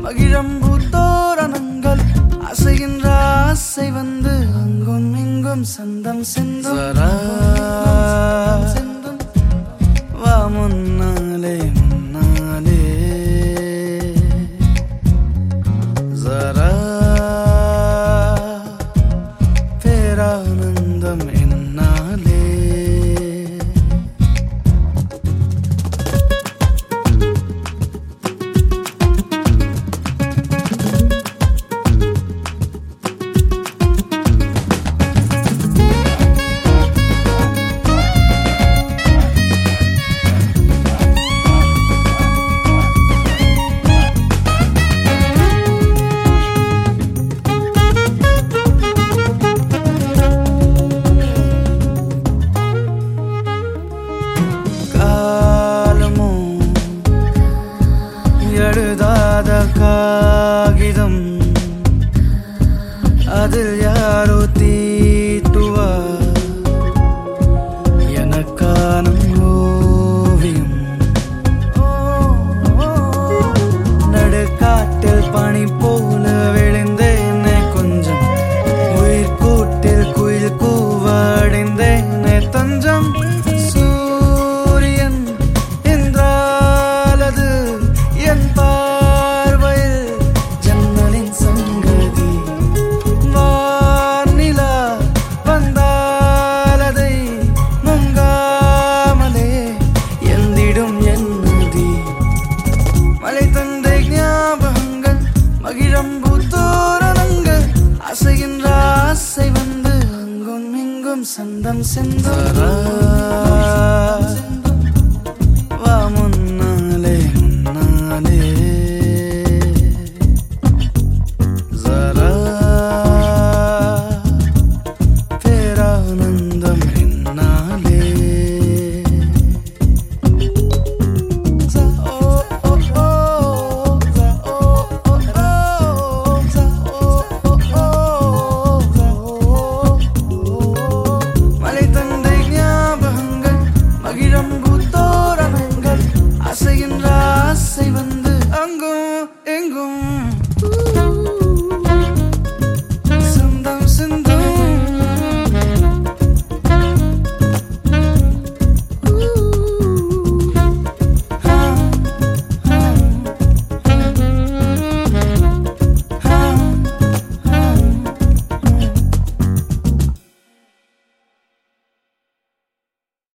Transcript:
மகிழம்பூ தோரணங்கள் அசைகின்ற ஆசை வந்து அங்கும் இங்கும் சந்தம் செந்தும் செந்தும் வா முன்னாலே முன்னாலே ஜரா பேரானந்தம் என்னாலே காலமோ எழுதாத காகிதம் அதில் யாரோ தீட்டுவா எனக்கான ஓவியம் நடுக்காட்டில் பனி போல விழுந்தேனே கொஞ்சம் உயிர் கூட்டில் குயில் கூவடைந்தேனே தஞ்சம் சூரியன் என்றாலது என் பார்வையில் ஜன்னலின் சங்கதி வானிலா வந்தாலதை முங்காமலே எந்திடும் என் நதி மலை தந்தை ஞாபகங்கள் மகிழம்பூ தோரணங்கள் அசைகின்ற ஆசை வந்து அங்கும் இங்கும் சந்தம் செந்தரா